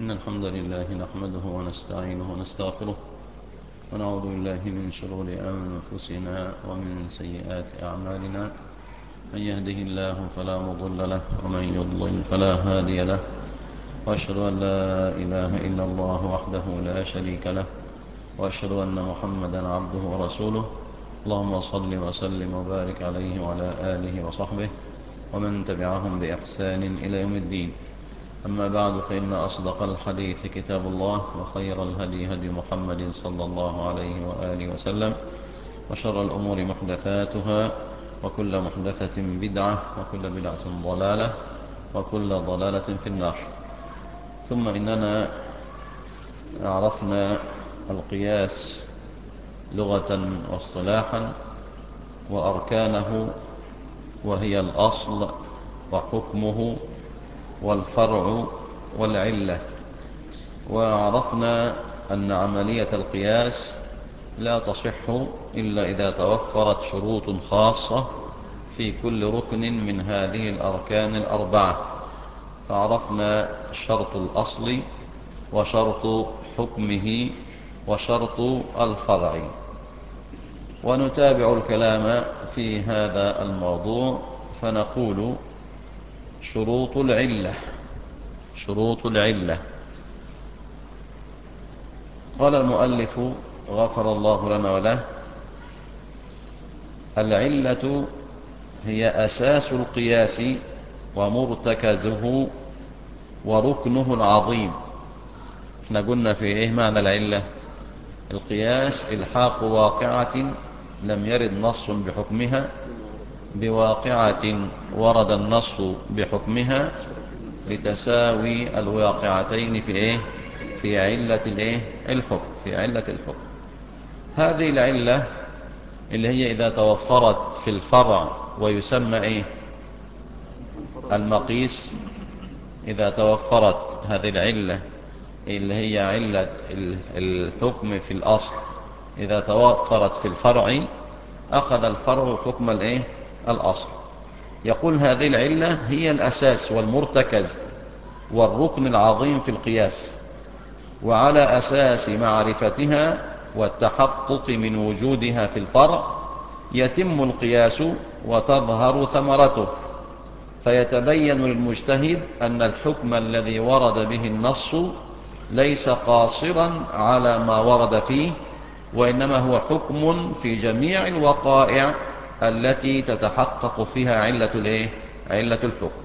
إن الحمد لله نحمده ونستعينه ونستغفره ونعوذ بالله من شرور أنفسنا ومن سيئات أعمالنا من يهده الله فلا مضل له ومن يضلل فلا هادي له وأشهد أن لا إله إلا الله وحده لا شريك له وأشهد أن محمدا عبده ورسوله اللهم صل وسلم وبارك عليه وعلى آله وصحبه ومن تبعهم بإحسان إلى يوم الدين أما بعد فإن أصدق الحديث كتاب الله وخير الهدي هدي محمد صلى الله عليه وآله وسلم وشر الأمور محدثاتها وكل محدثة بدعة وكل بدعة ضلالة وكل ضلالة في النار ثم إننا عرفنا القياس لغة واصطلاحا وأركانه وهي الأصل وحكمه والفرع والعلة وعرفنا أن عملية القياس لا تصح إلا إذا توفرت شروط خاصة في كل ركن من هذه الأركان الأربعة فعرفنا شرط الأصل وشرط حكمه وشرط الفرع ونتابع الكلام في هذا الموضوع فنقول شروط العلة شروط العلة قال المؤلف غفر الله لنا وله العلة هي أساس القياس ومرتكزه وركنه العظيم احنا قلنا في ايه معنى العلة القياس الحاق واقعة لم يرد نص بحكمها بواقعة ورد النص بحكمها لتساوي الواقعتين في ايه في علة الايه الحكم في علة الحكم هذه العلة اللي هي اذا توفرت في الفرع ويسمى ايه المقيس اذا توفرت هذه العلة اللي هي علة الحكم في الاصل اذا توفرت في الفرع اخذ الفرع حكم الايه الأصل يقول هذه العلة هي الأساس والمرتكز والركن العظيم في القياس وعلى أساس معرفتها والتحقق من وجودها في الفرع يتم القياس وتظهر ثمرته فيتبين للمجتهد أن الحكم الذي ورد به النص ليس قاصرا على ما ورد فيه وإنما هو حكم في جميع الوقائع التي تتحقق فيها علة الايه علة الحكم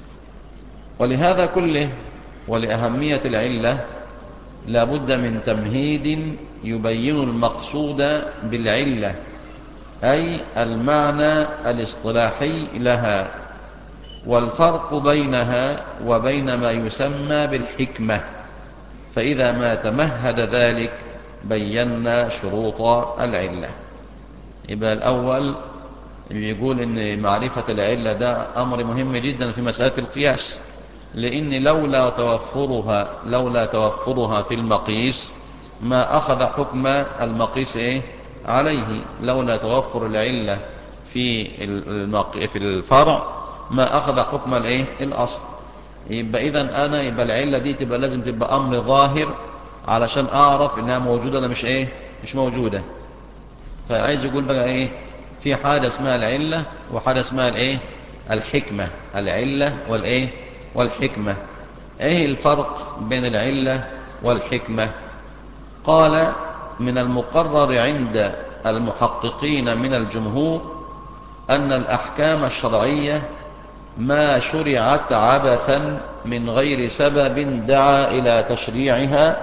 ولهذا كله ولأهمية العلة لابد من تمهيد يبين المقصود بالعلة أي المعنى الاصطلاحي لها والفرق بينها وبين ما يسمى بالحكمة فإذا ما تمهد ذلك بينا شروط العلة يبقى الأول بيقول ان معرفة العلة ده امر مهم جدا في مسألة القياس لان لولا توفرها لولا توفرها في المقيس ما اخذ حكم المقيس ايه عليه لولا توفر العلة في المق... في الفرع ما اخذ حكم الايه الاصل يبقى اذا انا يبقى العلة دي تبقى لازم تبقى امر ظاهر علشان اعرف انها موجودة ولا مش ايه مش موجودة فعايز يقول بقى ايه في حاجة اسمها العلة وحاجة اسمها الايه الحكمة العلة والايه والحكمة ايه الفرق بين العلة والحكمة قال من المقرر عند المحققين من الجمهور أن الأحكام الشرعية ما شرعت عبثا من غير سبب دعا إلى تشريعها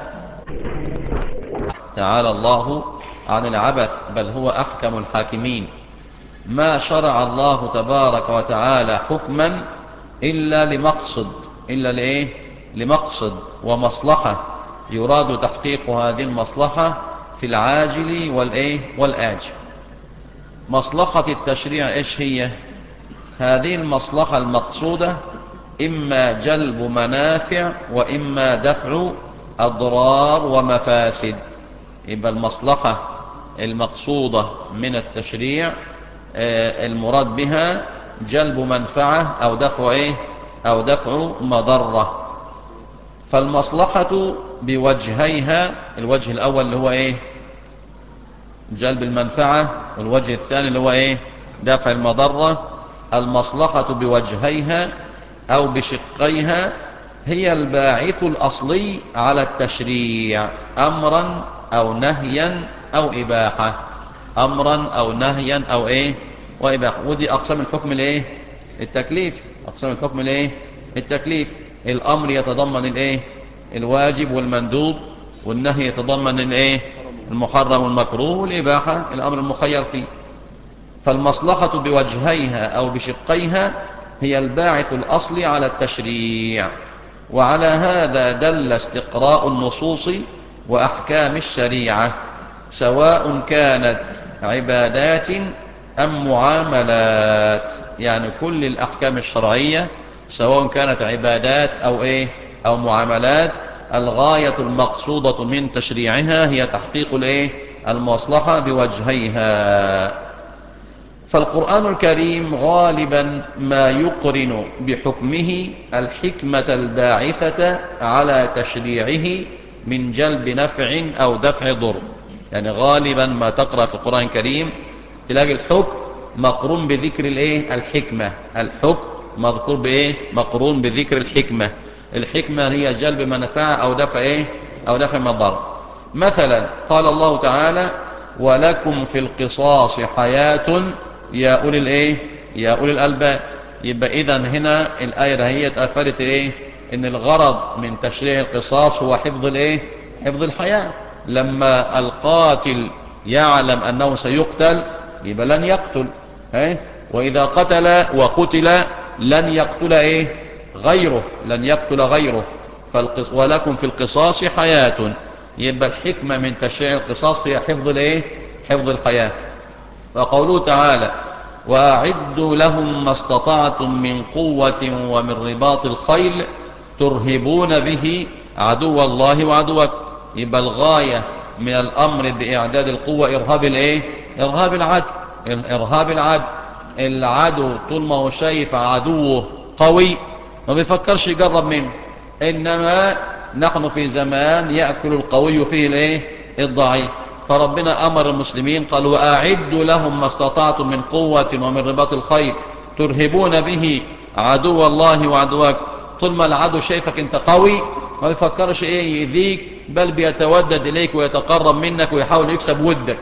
تعالى الله عن العبث بل هو أحكم الحاكمين ما شرع الله تبارك وتعالى حكما إلا لمقصد إلا لإيه لمقصد ومصلحة يراد تحقيق هذه المصلحة في العاجل والإيه والآجل مصلحة التشريع إيش هي هذه المصلحة المقصودة إما جلب منافع وإما دفع أضرار ومفاسد يبقى المصلحة المقصودة من التشريع المراد بها جلب منفعة أو دفع إيه أو دفع مضرة فالمصلحة بوجهيها الوجه الأول اللي هو إيه جلب المنفعة والوجه الثاني اللي هو إيه دافع المضرة المصلحة بوجهيها أو بشقيها هي الباعث الأصلي على التشريع أمرا أو نهيا أو إباحة أمرا أو نهيا أو إيه وإباحة ودي أقسام الحكم الإيه التكليف أقسام الحكم الإيه التكليف الأمر يتضمن الإيه الواجب والمندوب والنهي يتضمن الإيه المحرم والمكروه والإباحة الأمر المخير فيه فالمصلحة بوجهيها أو بشقيها هي الباعث الأصلي على التشريع وعلى هذا دل استقراء النصوص وأحكام الشريعة سواء كانت عبادات أم معاملات يعني كل الأحكام الشرعية سواء كانت عبادات أو إيه أو معاملات الغاية المقصودة من تشريعها هي تحقيق الإيه المصلحة بوجهيها فالقرآن الكريم غالبا ما يقرن بحكمه الحكمة الباعثة على تشريعه من جلب نفع أو دفع ضر يعني غالبا ما تقرأ في القرآن الكريم تلاقي الحكم مقرون بذكر الايه الحكمة الحكم مذكور بايه مقرون بذكر الحكمة الحكمة هي جلب منفعة أو دفع ايه أو دفع مضر مثلا قال الله تعالى ولكم في القصاص حياة يا أولي الايه يا أولي الألباب يبقى إذا هنا الآية دهيت أفادت ايه ان الغرض من تشريع القصاص هو حفظ الايه حفظ الحياة لما القاتل يعلم أنه سيقتل يبقى لن يقتل ايه وإذا قتل وقتل لن يقتل ايه غيره لن يقتل غيره فالقص ولكم في القصاص حياة يبقى الحكمة من تشريع القصاص هي حفظ الايه حفظ الحياة وقوله تعالى وأعدوا لهم ما استطعتم من قوة ومن رباط الخيل ترهبون به عدو الله وعدوك يبقى الغاية من الأمر بإعداد القوة إرهاب الإيه؟ إرهاب العدو إرهاب العدو العدو طول ما هو شايف عدوه قوي ما بيفكرش يقرب منه إنما نحن في زمان يأكل القوي فيه الإيه؟ الضعيف فربنا أمر المسلمين قال وأعدوا لهم ما استطعتم من قوة ومن رباط الخير ترهبون به عدو الله وعدوك طول ما العدو شايفك انت قوي ما بيفكرش ايه يذيك بل بيتودد اليك ويتقرب منك ويحاول يكسب ودك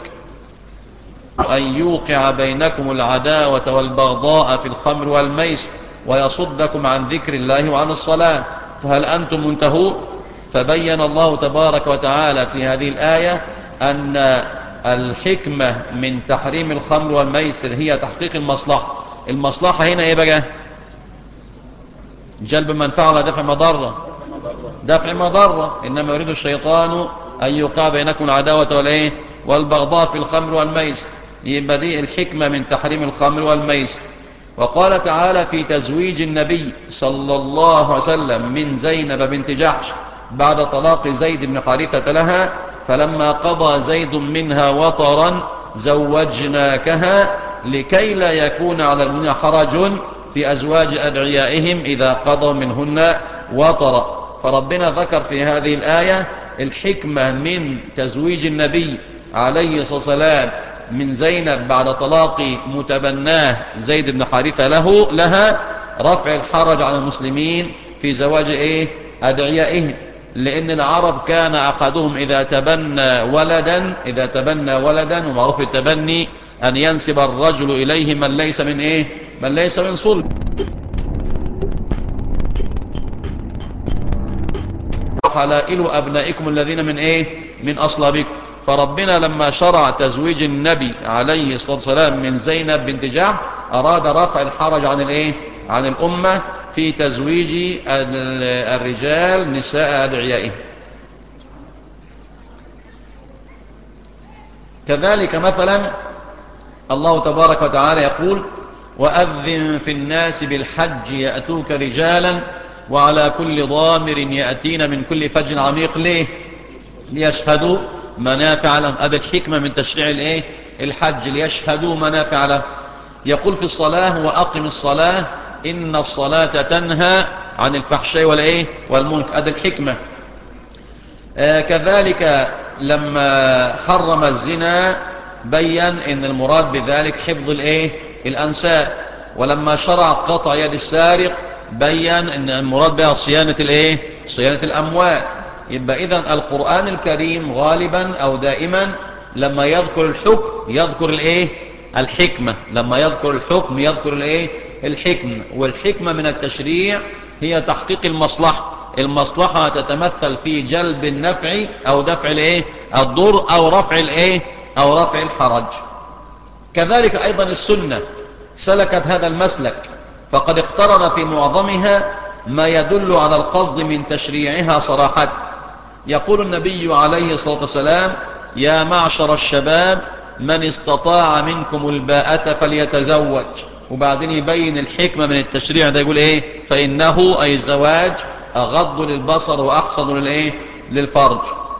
وأن يوقع بينكم العداوة والبغضاء في الخمر والميس ويصدكم عن ذكر الله وعن الصلاة فهل أنتم منتهون فبين الله تبارك وتعالى في هذه الآية أن الحكمة من تحريم الخمر والميسر هي تحقيق المصلحة المصلحة هنا ايه بقى جلب منفعة ولا دفع مضرة دفع مضرة إنما يريد الشيطان أن يوقع بينكم العداوة والإيه والبغضاء في الخمر والميسر يبقى دي الحكمة من تحريم الخمر والميسر وقال تعالى في تزويج النبي صلى الله عليه وسلم من زينب بنت جحش بعد طلاق زيد بن حارثة لها فلما قضى زيد منها وطرا زوجناكها لكي لا يكون على المؤمنين حرج في أزواج أدعيائهم إذا قضوا منهن وطرا فربنا ذكر في هذه الآية الحكمة من تزويج النبي عليه الصلاة والسلام من زينب بعد طلاق متبناه زيد بن حارثة له لها رفع الحرج على المسلمين في زواج إيه أدعيائهم لأن العرب كان أحدهم إذا تبنى ولدا إذا تبنى ولدا ومعروف التبني أن ينسب الرجل إليه من ليس من إيه من ليس من صلب حلائل أبنائكم الذين من إيه من أصلابكم فربنا لما شرع تزويج النبي عليه الصلاة والسلام من زينب بنت جعفر أراد رفع الحرج عن الإيه عن الأمة في تزويج الرجال نساء أدعيائهم كذلك مثلا الله تبارك وتعالى يقول وأذن في الناس بالحج يأتوك رجالا وعلى كل ضامر يأتين من كل فج عميق ليه ليشهدوا منافع لهم هذا الحكمة من تشريع الايه الحج ليشهدوا منافع لهم يقول في الصلاة وأقم الصلاة إن الصلاة تنهى عن الفحشاء ولا ايه والمنكر ادي الحكمة آه كذلك لما حرم الزنا بين ان المراد بذلك حفظ الايه الانساب ولما شرع قطع يد السارق بين ان المراد بها صيانة الايه صيانة الاموال يبقى اذا القرآن الكريم غالبا او دائما لما يذكر الحكم يذكر الايه الحكمة لما يذكر الحكم يذكر الايه الحكمة والحكمة من التشريع هي تحقيق المصلحة المصلحة تتمثل في جلب النفع او دفع الايه الضر او رفع الايه او رفع الحرج كذلك ايضا السنة سلكت هذا المسلك فقد اقترن في معظمها ما يدل على القصد من تشريعها صراحة يقول النبي عليه الصلاة والسلام يا معشر الشباب من استطاع منكم الباءة فليتزوج وبعدين يبين الحكمة من التشريع ده يقول ايه فإنه أي الزواج أغض للبصر وأحسن للإيه للفرج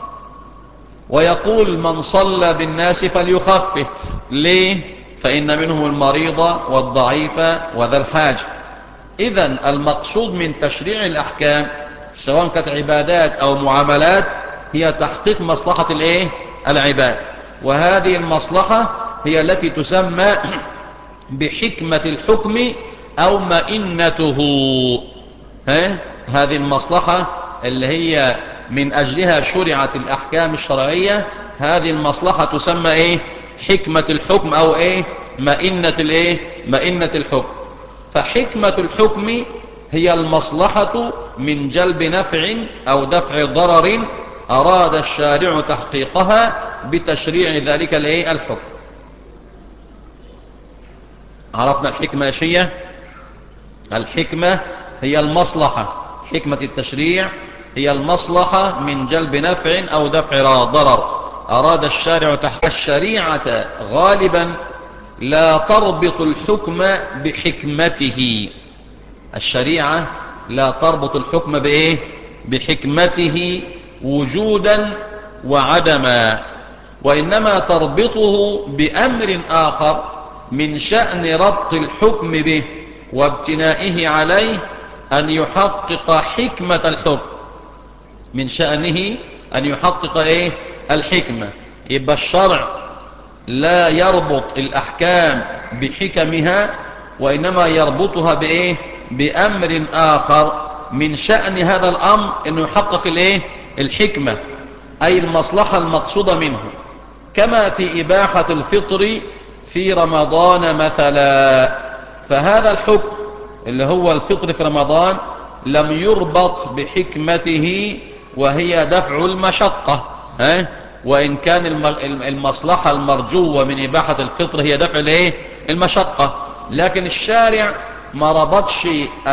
ويقول من صلى بالناس فليخفف ليه فإن منهم المريض والضعيف وذا الحاج إذا المقصود من تشريع الأحكام سواء كانت عبادات أو معاملات هي تحقيق مصلحة الإيه العباد وهذه المصلحة هي التي تسمى بحكمة الحكم أو مئنته ها؟ هذه المصلحة اللي هي من أجلها شرعت الأحكام الشرعية هذه المصلحة تسمى إيه حكمة الحكم أو إيه مئنة الإيه مئنة الحكم فحكمة الحكم هي المصلحة من جلب نفع أو دفع ضرر أراد الشارع تحقيقها بتشريع ذلك الإيه الحكم عرفنا الحكمة شيء الحكمة هي المصلحة حكمة التشريع هي المصلحة من جلب نفع أو دفع ضرر أراد الشارع تحت الشريعة غالبا لا تربط الحكم بحكمته الشريعة لا تربط الحكم بإيه بحكمته وجودا وعدما وإنما تربطه بأمر آخر من شأن ربط الحكم به وابتنائه عليه أن يحقق حكمة الحكم من شأنه أن يحقق إيه الحكمة يبقى الشرع لا يربط الأحكام بحكمها وإنما يربطها بإيه بأمر آخر من شأن هذا الأمر أنه يحقق الإيه الحكمة أي المصلحة المقصودة منه كما في إباحة الفطر في رمضان مثلا فهذا الحكم اللي هو الفطر في رمضان لم يربط بحكمته وهي دفع المشقة ها؟ وإن كان المصلحة المرجوة من إباحة الفطر هي دفع الايه المشقة لكن الشارع ما ربطش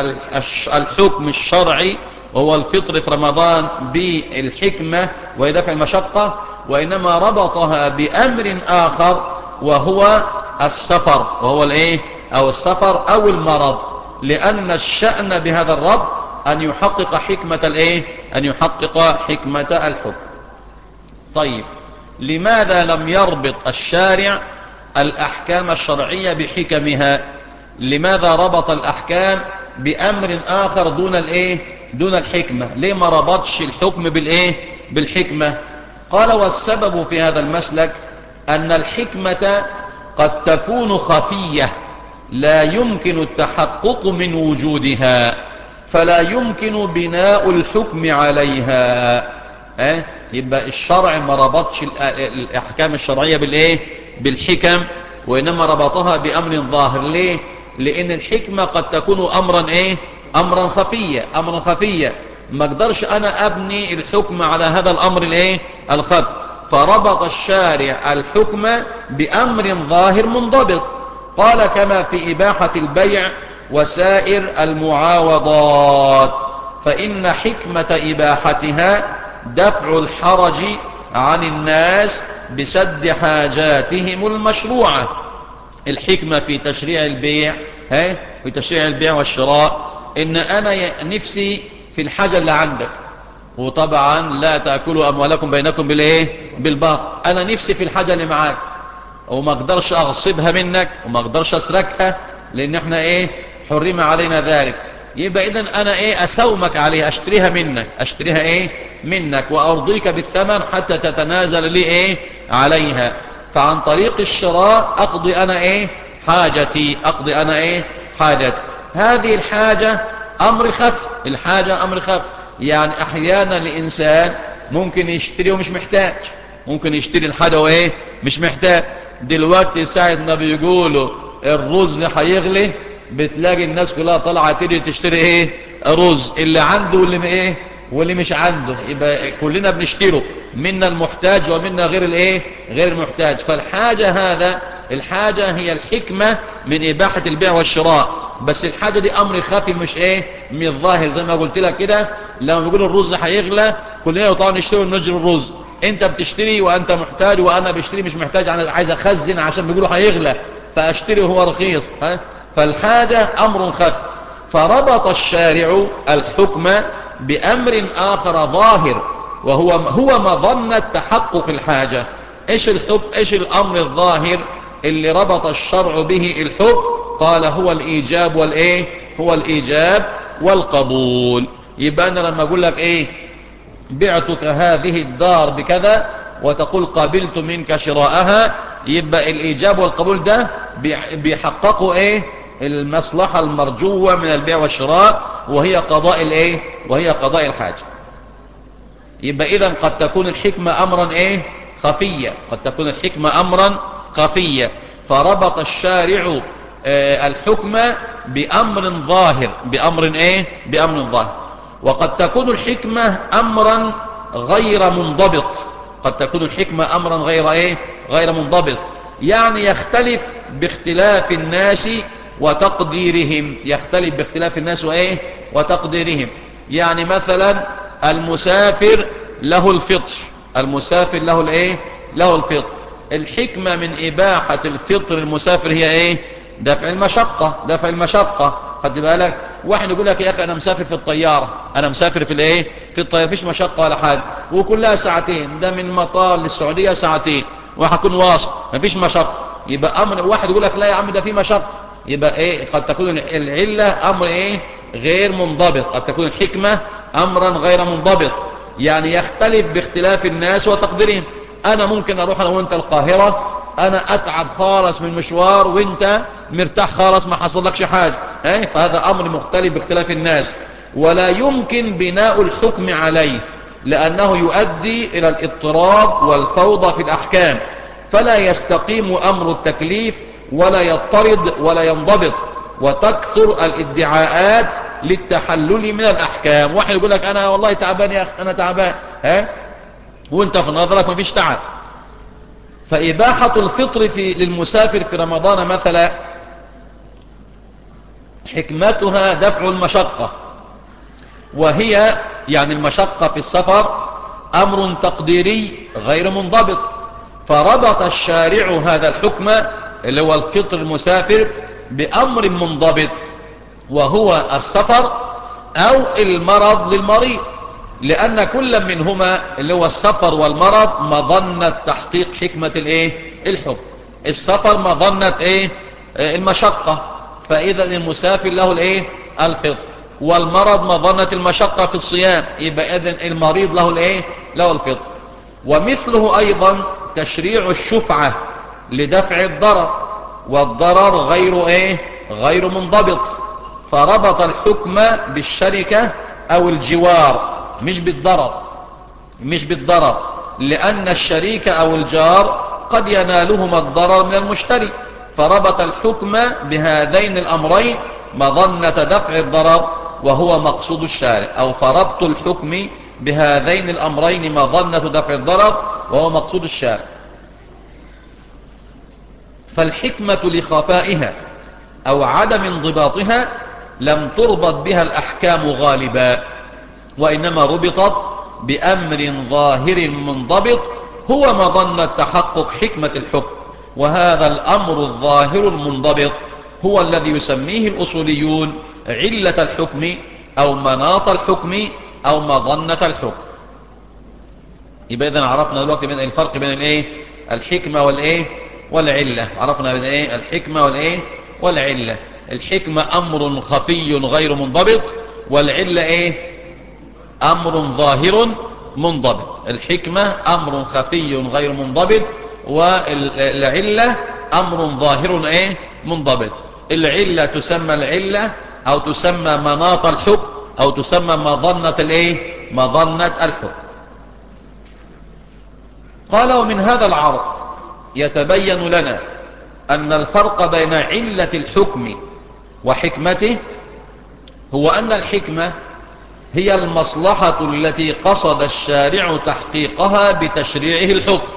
الحكم الشرعي وهو الفطر في رمضان بالحكمة وهي دفع المشقة وإنما ربطها بأمر آخر وهو السفر وهو الايه او السفر او المرض لان الشأن بهذا الرب ان يحقق حكمة الايه ان يحقق حكمة الحكم طيب لماذا لم يربط الشارع الاحكام الشرعية بحكمها لماذا ربط الاحكام بامر اخر دون الايه دون الحكمة ليه ما ربطش الحكم بالايه بالحكمة قال والسبب في هذا المسلك أن الحكمة قد تكون خفية لا يمكن التحقق من وجودها فلا يمكن بناء الحكم عليها اه؟ يبقى الشرع ما ربطش الأحكام الشرعية بالإيه؟ بالحكم وإنما ربطها بأمر ظاهر ليه؟ لأن الحكمة قد تكون أمرا إيه؟ أمرا خفية أمرا خفية ما اقدرش أنا أبني الحكم على هذا الأمر الإيه؟ الخفي فربط الشارع الحكم بأمر ظاهر منضبط قال كما في إباحة البيع وسائر المعاوضات فإن حكمة إباحتها دفع الحرج عن الناس بسد حاجاتهم المشروعة الحكمة في تشريع البيع ها في تشريع البيع والشراء إن أنا نفسي في الحاجة اللي عندك وطبعا لا تأكلوا أموالكم بينكم بالإيه بالباطل أنا نفسي في الحاجة اللي معاك وما اقدرش أغصبها منك وما اقدرش أسركها لأن احنا إيه حرم علينا ذلك يبقى إذن أنا إيه أسومك عليها أشتريها منك أشتريها إيه منك وأرضيك بالثمن حتى تتنازل لي إيه عليها فعن طريق الشراء أقضي أنا إيه حاجتي أقضي أنا إيه حاجتي هذه الحاجة أمر خف الحاجة أمر خف يعني أحيانا الإنسان ممكن يشتري ومش محتاج ممكن يشتري الحاجة وإيه مش محتاج دلوقتي ساعة ما بيقولوا الرز هيغلي بتلاقي الناس كلها طالعة تيجي تشتري ايه رز اللي عنده واللي ايه واللي مش عنده يبقى كلنا بنشتره منا المحتاج ومنا غير الايه غير المحتاج فالحاجة هذا الحاجة هي الحكمة من إباحة البيع والشراء بس الحاجة دي أمر خفي مش ايه من الظاهر زي ما قلت لك كده لما بيقولوا الرز هيغلى كلنا طبعا نشتري ونجري الرز انت بتشتري وانت محتاج وانا بشتري مش محتاج انا عايز اخزن عشان بيقولوا هيغلى فاشتري وهو رخيص ها فالحاجة امر خفي فربط الشارع الحكم بامر اخر ظاهر وهو هو مظنة تحقق الحاجة ايش الحكم ايش الامر الظاهر اللي ربط الشرع به الحكم قال هو الايجاب والايه هو الايجاب والقبول يبقى انا لما اقول لك ايه بعتك هذه الدار بكذا وتقول قبلت منك شراءها يبقى الإيجاب والقبول ده بيحققوا إيه المصلحة المرجوة من البيع والشراء وهي قضاء الإيه وهي قضاء الحاجة يبقى إذا قد تكون الحكمة أمرا إيه خفية قد تكون الحكمة أمرا خفية فربط الشارع آه الحكم بأمر ظاهر بأمر إيه بأمر ظاهر وقد تكون الحكمة أمرا غير منضبط قد تكون الحكمة أمرا غير إيه غير منضبط يعني يختلف باختلاف الناس وتقديرهم يختلف باختلاف الناس وإيه وتقديرهم يعني مثلا المسافر له الفطر المسافر له الإيه له الفطر الحكمة من إباحة الفطر المسافر هي إيه دفع المشقة دفع المشقة خد بالك واحد يقول لك يا اخي انا مسافر في الطيارة انا مسافر في الايه في الطيارة فيش مشقة ولا حاجة وكلها ساعتين ده من مطار للسعودية ساعتين وهكون واصل مفيش مشقة يبقى امر واحد يقول لك لا يا عم ده في مشقة يبقى ايه قد تكون العلة امر ايه غير منضبط قد تكون الحكمة امرا غير منضبط يعني يختلف باختلاف الناس وتقديرهم انا ممكن اروح انا وانت القاهرة انا اتعب خالص من مشوار وانت مرتاح خالص ما حصل لكش حاجة اه؟ فهذا امر مختلف باختلاف الناس ولا يمكن بناء الحكم عليه لانه يؤدي الى الاضطراب والفوضى في الاحكام فلا يستقيم امر التكليف ولا يضطرد ولا ينضبط وتكثر الادعاءات للتحلل من الاحكام واحد يقول لك انا والله تعبان يا اخي انا تعبان ها وانت في نظرك مفيش تعب فإباحة الفطر في للمسافر في رمضان مثلا حكمتها دفع المشقة وهي يعني المشقة في السفر أمر تقديري غير منضبط فربط الشارع هذا الحكم اللي هو الفطر المسافر بأمر منضبط وهو السفر أو المرض للمريض لأن كل منهما اللي هو السفر والمرض مظنة تحقيق حكمة الايه الحكم السفر مظنة ايه المشقة فإذا المسافر له الايه الفطر والمرض مظنة المشقة في الصيام يبقى إذن المريض له الايه له الفطر ومثله أيضا تشريع الشفعة لدفع الضرر والضرر غير ايه غير منضبط فربط الحكم بالشركة أو الجوار مش بالضرر مش بالضرر لأن الشريك أو الجار قد ينالهما الضرر من المشتري فربط الحكم بهذين الأمرين مظنة دفع الضرر وهو مقصود الشارع أو فربط الحكم بهذين الأمرين مظنة دفع الضرر وهو مقصود الشارع فالحكمة لخفائها أو عدم انضباطها لم تربط بها الأحكام غالبا وإنما ربطت بأمر ظاهر منضبط هو مظنة تحقق حكمة الحكم وهذا الأمر الظاهر المنضبط هو الذي يسميه الأصوليون علة الحكم أو مناط الحكم أو مظنة الحكم يبقى إذن عرفنا دلوقتي بين الفرق بين الايه الحكمة والايه والعلة عرفنا بين ايه الحكمة والايه والعلة الحكمة أمر خفي غير منضبط والعلة إيه أمر ظاهر منضبط الحكمة أمر خفي غير منضبط والعلة أمر ظاهر إيه منضبط العلة تسمى العلة أو تسمى مناط الحكم أو تسمى مظنة الإيه مظنة الحكم قال ومن هذا العرض يتبين لنا أن الفرق بين علة الحكم وحكمته هو أن الحكمة هي المصلحة التي قصد الشارع تحقيقها بتشريعه الحكم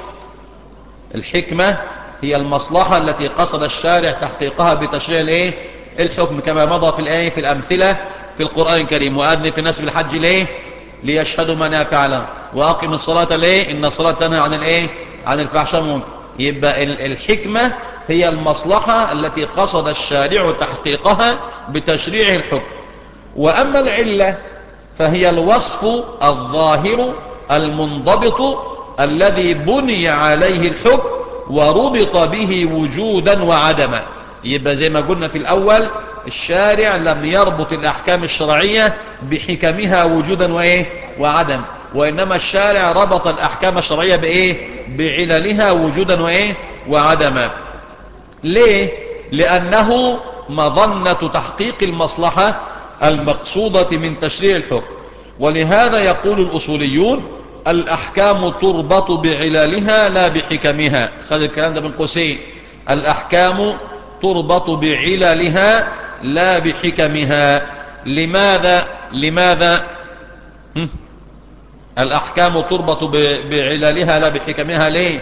الحكمة هي المصلحة التي قصد الشارع تحقيقها بتشريع الايه الحكم كما مضى في الايه في الامثله في القران الكريم واذن في الناس بالحج ليه ليشهدوا منافع لهم واقم الصلاه ليه ان الصلاه تنهى عن الايه عن الفحشاء والمنكر يبقى الحكمه هي المصلحه التي قصد الشارع تحقيقها بتشريع الحكم واما العله فهي الوصف الظاهر المنضبط الذي بني عليه الحكم وربط به وجودا وعدما يبقى زي ما قلنا في الأول الشارع لم يربط الأحكام الشرعية بحكمها وجودا وإيه وعدم وإنما الشارع ربط الأحكام الشرعية بإيه بعللها وجودا وإيه وعدما ليه لأنه مظنة تحقيق المصلحة المقصودة من تشريع الحكم ولهذا يقول الأصوليون الأحكام تربط بعلالها لا بحكمها خذ الكلام ده من قوسين الأحكام تربط بعلالها لا بحكمها لماذا لماذا هم؟ الأحكام تربط بعلالها لا بحكمها ليه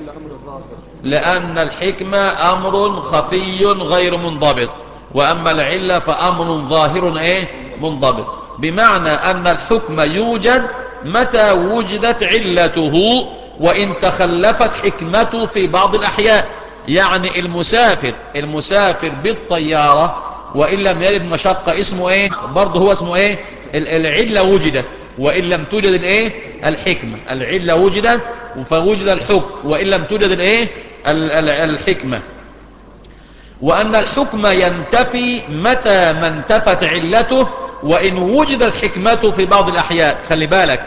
لأن الحكمة أمر خفي غير منضبط وأما العلة فأمر ظاهر إيه منضبط بمعنى أن الحكم يوجد متى وجدت علته وإن تخلفت حكمته في بعض الأحياء يعني المسافر المسافر بالطيارة وإن لم يرد مشقة اسمه ايه برضه هو اسمه ايه العلة وجدت وإن لم توجد الايه الحكمة العلة وجدت فوجد الحكم وإن لم توجد الايه الحكمة وأن الحكم ينتفي متى ما انتفت علته وإن وجدت حكمته في بعض الأحياء خلي بالك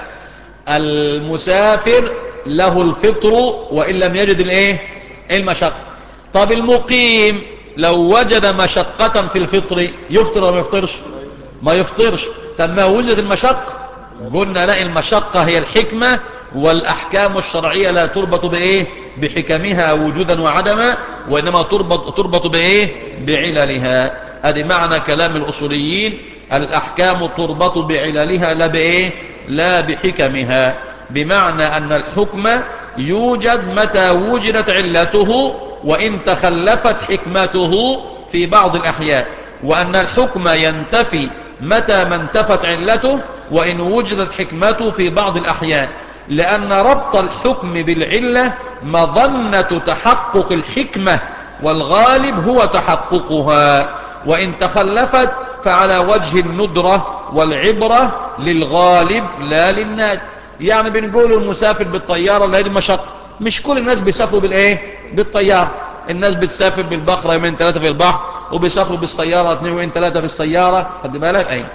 المسافر له الفطر وإن لم يجد الايه المشقة طب المقيم لو وجد مشقة في الفطر يفطر ولا ما يفطرش ما يفطرش طب ما وجدت المشقة قلنا لا المشقة هي الحكمة والأحكام الشرعية لا تربط بإيه بحكمها وجودا وعدما وإنما تربط, تربط بإيه بعللها هذه معنى كلام الأصوليين الأحكام تربط بعللها لا بإيه لا بحكمها بمعنى أن الحكم يوجد متى وجدت علته وإن تخلفت حكمته في بعض الأحياء وأن الحكم ينتفي متى ما انتفت علته وإن وجدت حكمته في بعض الأحياء لأن ربط الحكم بالعلة مظنة تحقق الحكمة والغالب هو تحققها وإن تخلفت فعلى وجه الندرة والعبرة للغالب لا للناس يعني بنقول المسافر بالطيارة لا يجب مشقة مش كل الناس بيسافروا بالايه بالطيارة الناس بتسافر بالبخرة يومين ثلاثة في البحر وبيسافروا بالسيارة اثنين يومين ثلاثة بالسيارة خد بالك اي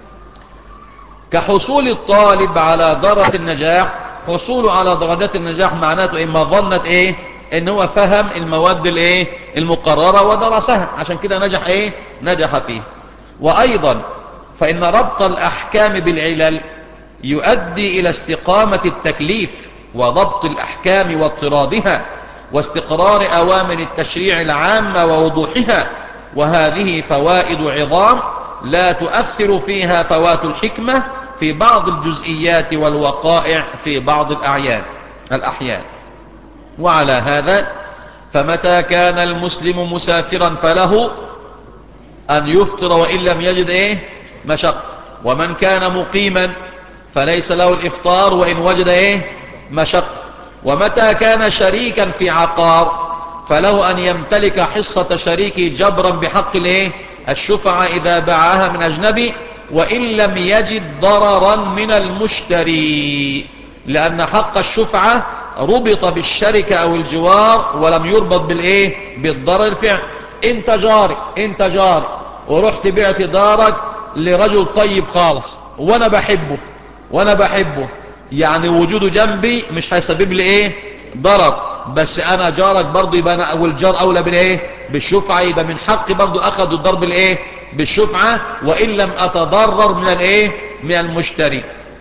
كحصول الطالب على درجة النجاح حصوله على درجات النجاح معناته ايه مظنة ايه ان هو فهم المواد الايه المقررة ودرسها عشان كده نجح ايه نجح فيه وايضا فان ربط الاحكام بالعلل يؤدي الى استقامة التكليف وضبط الاحكام واضطرادها واستقرار اوامر التشريع العامة ووضوحها وهذه فوائد عظام لا تؤثر فيها فوات الحكمة في بعض الجزئيات والوقائع في بعض الأعيان الأحيان وعلى هذا فمتى كان المسلم مسافرا فله أن يفطر وإن لم يجد إيه مشق ومن كان مقيما فليس له الإفطار وإن وجد إيه مشق ومتى كان شريكا في عقار فله أن يمتلك حصة شريكه جبرا بحق الإيه الشفعة إذا باعها من أجنبي وإن لم يجد ضررا من المشتري لأن حق الشفعة ربط بالشركة أو الجوار ولم يربط بالإيه بالضرر الفعل انت جاري انت جاري ورحت بعت دارك لرجل طيب خالص وانا بحبه وانا بحبه يعني وجوده جنبي مش هيسبب لي ايه ضرر بس انا جارك برضه يبقى انا والجار اولى بالايه بالشفعة يبقى من حقي برضه اخذ الضرب الايه بالشفعة وان لم اتضرر من الايه من المشتري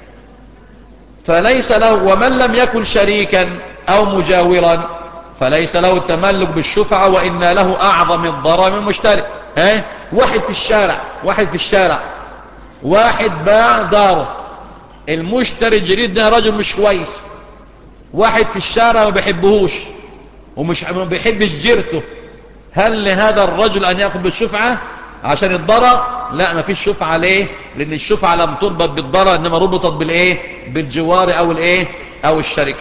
فليس له ومن لم يكن شريكا او مجاورا فليس له التملك بالشفعة وإن له أعظم الضرر من المشتري ها؟ واحد في الشارع واحد في الشارع واحد باع داره المشتري الجديد ده رجل مش كويس واحد في الشارع ما بيحبهوش ومش ما بيحبش جيرته هل لهذا الرجل أن يأخذ بالشفعة عشان الضرر لا ما فيش شفعة ليه لأن الشفعة لم تربط بالضرر إنما ربطت بالإيه بالجوار أو الإيه أو الشركة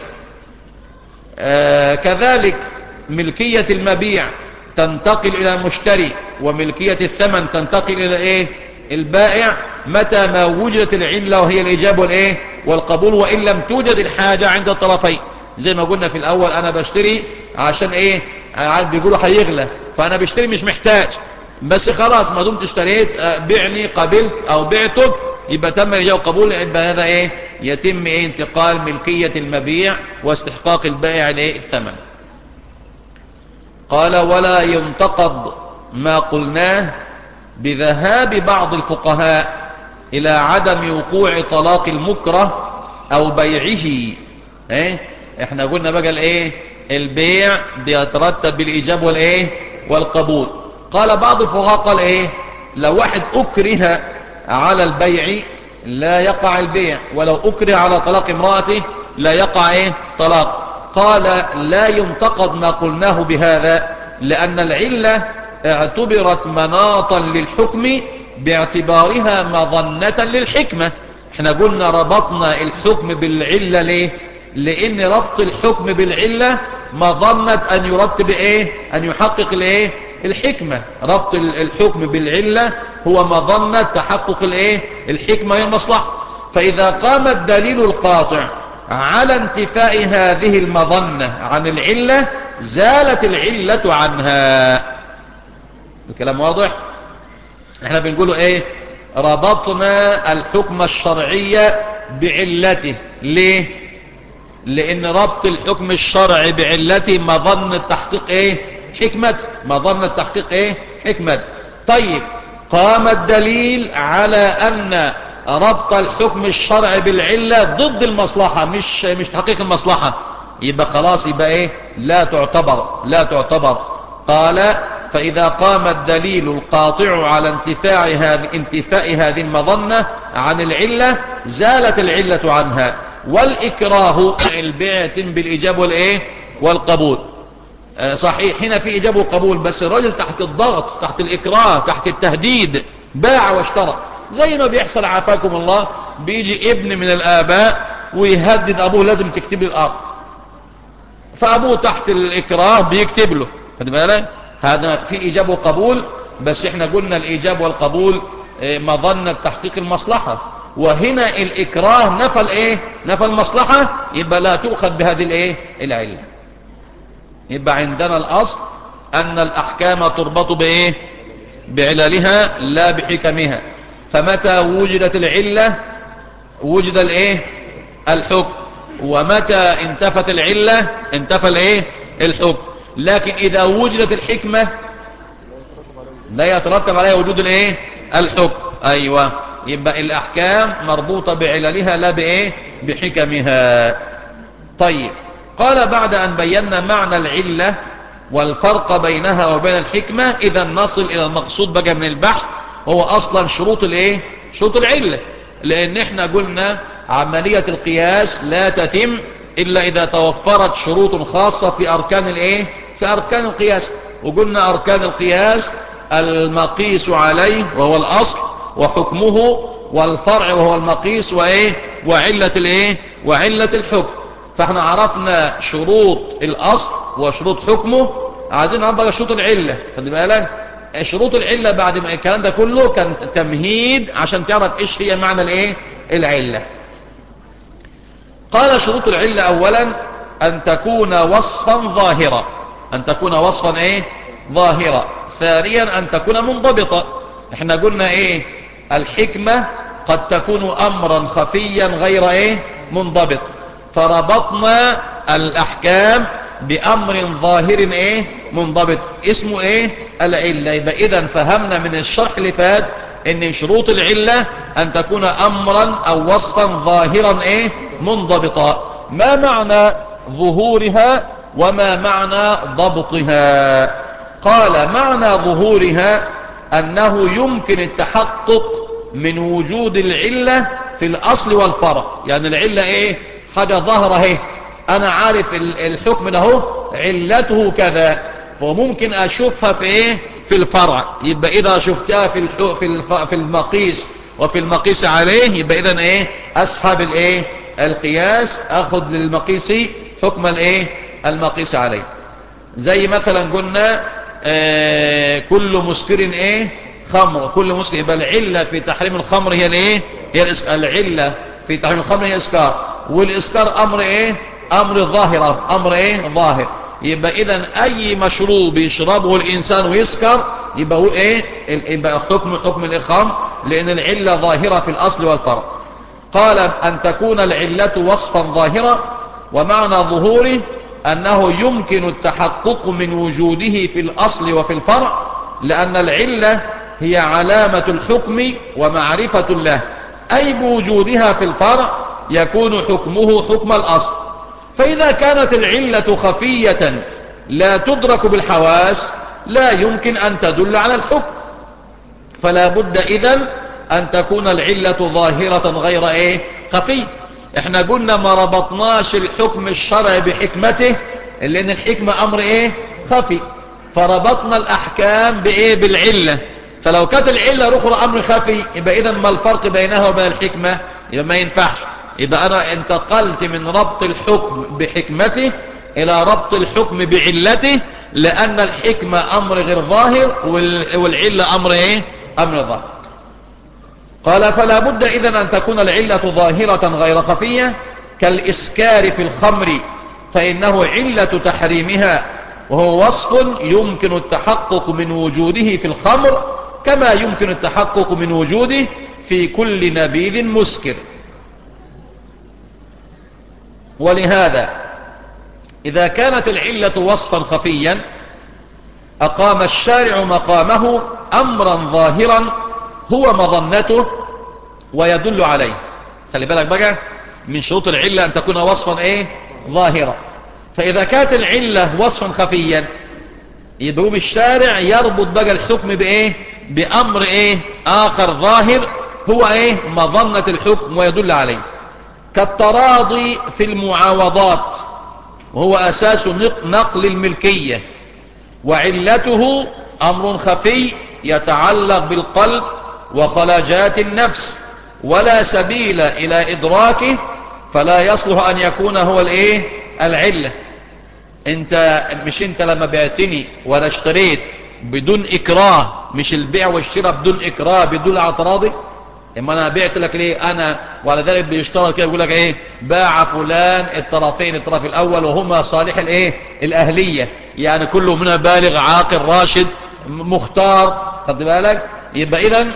آه كذلك ملكية المبيع تنتقل إلى المشتري وملكية الثمن تنتقل إلى إيه البائع متى ما وجدت العلة وهي الإجابة والإيه والقبول وإن لم توجد الحاجة عند الطرفين زي ما قلنا في الأول أنا بشتري عشان إيه بيقولوا هيغلى فأنا بشتري مش محتاج بس خلاص ما دمت اشتريت بعني قبلت أو بعتك يبقى تم الإجابة والقبول يبقى هذا إيه يتم إيه انتقال ملكية المبيع واستحقاق البائع لإيه الثمن قال ولا ينتقض ما قلناه بذهاب بعض الفقهاء إلى عدم وقوع طلاق المكره أو بيعه ايه احنا قلنا بقى الايه البيع بيترتب بالإجابة والايه والقبول قال بعض الفقهاء قال ايه لو واحد أكره على البيع لا يقع البيع ولو أكره على طلاق امرأته لا يقع ايه طلاق قال لا ينتقد ما قلناه بهذا لأن العلة اعتبرت مناطا للحكم باعتبارها مظنة للحكمة احنا قلنا ربطنا الحكم بالعلة ليه لان ربط الحكم بالعلة مظنة ان يرتب ايه ان يحقق الايه الحكمة ربط الحكم بالعلة هو مظنة تحقق الايه الحكمة والمصلحة فاذا قام الدليل القاطع على انتفاء هذه المظنة عن العلة زالت العلة عنها الكلام واضح احنا بنقوله ايه ربطنا الحكم الشرعي بعلته ليه لان ربط الحكم الشرعي بعلته مظنة تحقيق ايه حكمة مظنة تحقيق ايه حكمة طيب قام الدليل على ان ربط الحكم الشرعي بالعلة ضد المصلحة مش مش تحقيق المصلحة يبقى خلاص يبقى ايه لا تعتبر لا تعتبر قال فإذا قام الدليل القاطع على انتفاع هذه انتفاء هذه المظنة عن العلة زالت العلة عنها والإكراه البيع بالإجابة والإيه والقبول آه صحيح هنا في إجابة وقبول بس الرجل تحت الضغط تحت الإكراه تحت التهديد باع واشترى زي ما بيحصل عافاكم الله بيجي ابن من الآباء ويهدد أبوه لازم تكتب لي الأرض فأبوه تحت الإكراه بيكتب له خد بالك هذا في إيجاب وقبول بس احنا قلنا الإيجاب والقبول مظنة تحقيق المصلحة وهنا الإكراه نفى الايه نفى المصلحة يبقى لا تؤخذ بهذه الايه العلة يبقى عندنا الأصل أن الأحكام تربط بايه بعللها لا بحكمها فمتى وجدت العلة وجد الايه الحكم ومتى انتفت العلة انتفى الايه الحكم لكن إذا وجدت الحكمة لا يترتب عليها وجود الايه الحكم أيوة يبقى الأحكام مربوطة بعللها لا بإيه بحكمها طيب قال بعد أن بينا معنى العلة والفرق بينها وبين الحكمة إذا نصل إلى المقصود بقى من البحث هو أصلا شروط الايه شروط العلة لأن احنا قلنا عملية القياس لا تتم إلا إذا توفرت شروط خاصة في أركان الإيه؟ في أركان القياس وقلنا أركان القياس المقيس عليه وهو الأصل وحكمه والفرع وهو المقيس وإيه؟ وعلة الإيه؟ وعلة الحكم فاحنا عرفنا شروط الأصل وشروط حكمه عايزين نعرف بقى شروط العلة خد بالك شروط العلة بعد ما الكلام ده كله كان تمهيد عشان تعرف ايش هي معنى الايه العلة قال شروط العلة اولا ان تكون وصفا ظاهرا ان تكون وصفا ايه ظاهرا ثانيا ان تكون منضبطة احنا قلنا ايه الحكمة قد تكون امرا خفيا غير ايه منضبط فربطنا الاحكام بامر ظاهر ايه منضبط اسمه ايه العلة يبقى اذا فهمنا من الشرح اللي فات ان شروط العلة ان تكون امرا او وصفا ظاهرا ايه منضبطا ما معنى ظهورها وما معنى ضبطها قال معنى ظهورها انه يمكن التحقق من وجود العلة في الاصل والفرع يعني العلة ايه حاجة ظاهرة اهي انا عارف الحكم ده علته كذا فممكن اشوفها في ايه في الفرع يبقى اذا شفتها في في في المقيس وفي المقيس عليه يبقى اذا ايه اسحب الايه القياس اخذ للمقيس حكم الايه المقيس عليه زي مثلا قلنا آه كل مسكر ايه خمر كل مسكر يبقى العله في تحريم الخمر هي الايه هي العله في تحريم الخمر هي اسكار والاسكار امر ايه امر ظاهر امر ايه ظاهر يبقى اذا اي مشروب يشربه الانسان ويسكر يبقى هو ايه يبقى حكم حكم الاخام لان العله ظاهره في الاصل والفرع قال ان تكون العله وصفا ظاهرا ومعنى ظهوره انه يمكن التحقق من وجوده في الاصل وفي الفرع لان العله هي علامه الحكم ومعرفه له اي بوجودها في الفرع يكون حكمه حكم الاصل فإذا كانت العلة خفية لا تدرك بالحواس لا يمكن أن تدل على الحكم فلا بد إذن أن تكون العلة ظاهرة غير إيه خفي احنا قلنا ما ربطناش الحكم الشرعي بحكمته لأن الحكمة أمر إيه خفي فربطنا الأحكام بإيه بالعلة فلو كانت العلة الأخرى أمر خفي يبقى إذن ما الفرق بينها وبين الحكمة يبقى ما ينفعش يبقى أنا انتقلت من ربط الحكم بحكمته إلى ربط الحكم بعلته لأن الحكمة أمر غير ظاهر والعلة أمر إيه؟ أمر ظاهر قال فلا بد إذن أن تكون العلة ظاهرة غير خفية كالإسكار في الخمر فإنه علة تحريمها وهو وصف يمكن التحقق من وجوده في الخمر كما يمكن التحقق من وجوده في كل نبيذ مسكر ولهذا إذا كانت العلة وصفا خفيا أقام الشارع مقامه أمرا ظاهرا هو مظنته ويدل عليه خلي بالك بقى من شروط العلة أن تكون وصفا إيه ظاهرا فإذا كانت العلة وصفا خفيا يبقى الشارع يربط بقى الحكم بإيه بأمر إيه آخر ظاهر هو إيه مظنة الحكم ويدل عليه كالتراضي في المعاوضات وهو أساس نقل الملكية وعلته أمر خفي يتعلق بالقلب وخلاجات النفس ولا سبيل إلى إدراكه فلا يصلح أن يكون هو الإيه العلة انت مش انت لما بعتني ولا اشتريت بدون إكراه مش البيع والشراء بدون إكراه بدون اعتراضي اما انا بعت لك ليه انا وعلى ذلك بيشترط كده يقول لك ايه باع فلان الطرفين الطرف الاول وهما صالح الايه الاهليه يعني كله منها بالغ عاقل راشد مختار خد بالك يبقى اذا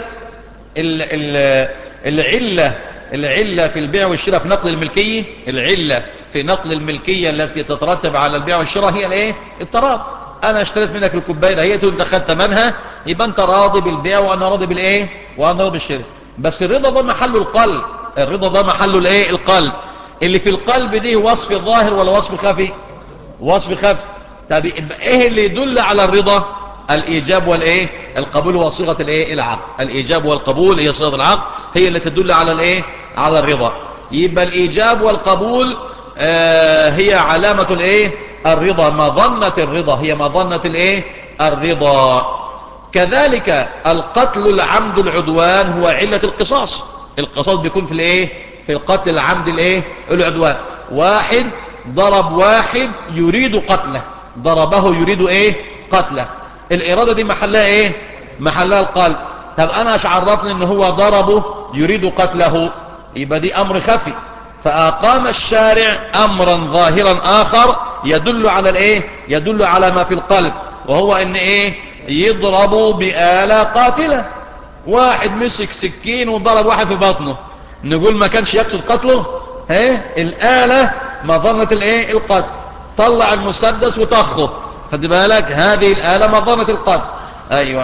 العله العله في البيع والشراء في نقل الملكيه العله في نقل الملكيه التي تترتب على البيع والشراء هي الايه التراض انا اشتريت منك الكوبايه دهيت وانت خدت ثمنها يبقى انت راضي بالبيع وانا راضي بالايه وانا راضي بالشراء بس الرضا ده محله القلب الرضا ده محله الايه القلب اللي في القلب دي وصف ظاهر ولا وصف خفي وصف خفي طب ايه اللي يدل على الرضا الايجاب والايه القبول وصيغه الايه العقل الايجاب والقبول هي صيغه العقل هي اللي تدل على الايه على الرضا يبقى الايجاب والقبول آه هي علامه الايه الرضا مظنه الرضا هي مظنه الايه الرضا كذلك القتل العمد العدوان هو علة القصاص القصاص بيكون في الايه في القتل العمد الايه العدوان واحد ضرب واحد يريد قتله ضربه يريد ايه قتله الارادة دي محلها ايه محلها القلب طب انا اش عرفني ان هو ضربه يريد قتله يبقى دي امر خفي فاقام الشارع امرا ظاهرا اخر يدل على الايه يدل على ما في القلب وهو ان ايه يضرب بآلة قاتلة واحد مسك سكين وضرب واحد في بطنه نقول ما كانش يقصد قتله ها الآلة مظنة الايه القتل طلع المسدس وطخه خد بالك هذه الآلة مظنة القتل ايوه